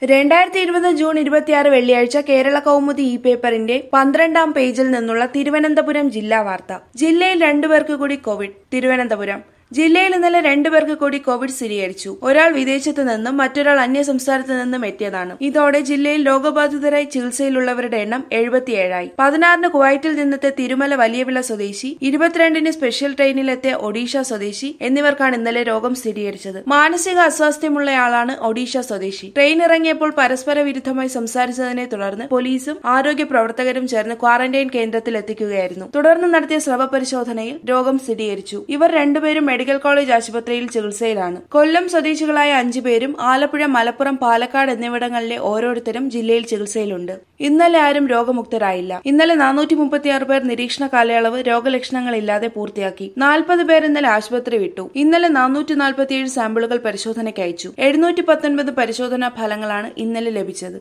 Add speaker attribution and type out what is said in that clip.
Speaker 1: രണ്ടായിരത്തി ഇരുപത് ജൂൺ ഇരുപത്തിയാറ് വെള്ളിയാഴ്ച കേരള കൗമുദി ഇ പേപ്പറിന്റെ പന്ത്രണ്ടാം പേജിൽ നിന്നുള്ള തിരുവനന്തപുരം ജില്ലാ വാർത്ത ജില്ലയിൽ രണ്ടുപേർക്ക് കൂടി കോവിഡ് തിരുവനന്തപുരം ജില്ലയിൽ ഇന്നലെ രണ്ടുപേർക്ക് കൂടി കോവിഡ് സ്ഥിരീകരിച്ചു ഒരാൾ വിദേശത്ത് നിന്നും മറ്റൊരാൾ അന്യ സംസ്ഥാനത്ത് നിന്നും എത്തിയതാണ് ഇതോടെ ജില്ലയിൽ രോഗബാധിതരായി ചികിത്സയിലുള്ളവരുടെ എണ്ണം എഴുപത്തിയേഴായി പതിനാറിന് കുവൈറ്റിൽ നിന്നെത്തിയ തിരുമല വലിയവിള സ്വദേശി ഇരുപത്തിരണ്ടിന് സ്പെഷ്യൽ ട്രെയിനിലെത്തിയ ഒഡീഷ സ്വദേശി എന്നിവർക്കാണ് ഇന്നലെ രോഗം സ്ഥിരീകരിച്ചത് മാനസിക അസ്വാസ്ഥ്യമുള്ളയാളാണ് ഒഡീഷ സ്വദേശി ട്രെയിൻ ഇറങ്ങിയപ്പോൾ പരസ്പര വിരുദ്ധമായി സംസാരിച്ചതിനെ തുടർന്ന് പോലീസും ആരോഗ്യ പ്രവർത്തകരും ചേർന്ന് ക്വാറന്റൈൻ കേന്ദ്രത്തിൽ എത്തിക്കുകയായിരുന്നു തുടർന്ന് നടത്തിയ സ്രവ പരിശോധനയിൽ രോഗം സ്ഥിരീകരിച്ചു ഇവർ രണ്ടുപേരും മെഡിക്കൽ കോളേജ് ആശുപത്രിയിൽ ചികിത്സയിലാണ് കൊല്ലം സ്വദേശികളായ അഞ്ചുപേരും ആലപ്പുഴ മലപ്പുറം പാലക്കാട് എന്നിവിടങ്ങളിലെ ഓരോരുത്തരും ജില്ലയിൽ ചികിത്സയിലുണ്ട് ഇന്നലെ ആരും രോഗമുക്തരായില്ല ഇന്നലെ നാനൂറ്റി മുപ്പത്തിയാറ് പേർ നിരീക്ഷണ കാലയളവ് രോഗലക്ഷണങ്ങളില്ലാതെ പൂർത്തിയാക്കി നാൽപ്പത് പേർ ഇന്നലെ ആശുപത്രി വിട്ടു ഇന്നലെ നാനൂറ്റി നാൽപ്പത്തിയേഴ് സാമ്പിളുകൾ പരിശോധനയ്ക്ക് അയച്ചു എഴുന്നൂറ്റി പത്തൊൻപത് പരിശോധനാ ഫലങ്ങളാണ് ഇന്നലെ ലഭിച്ചത്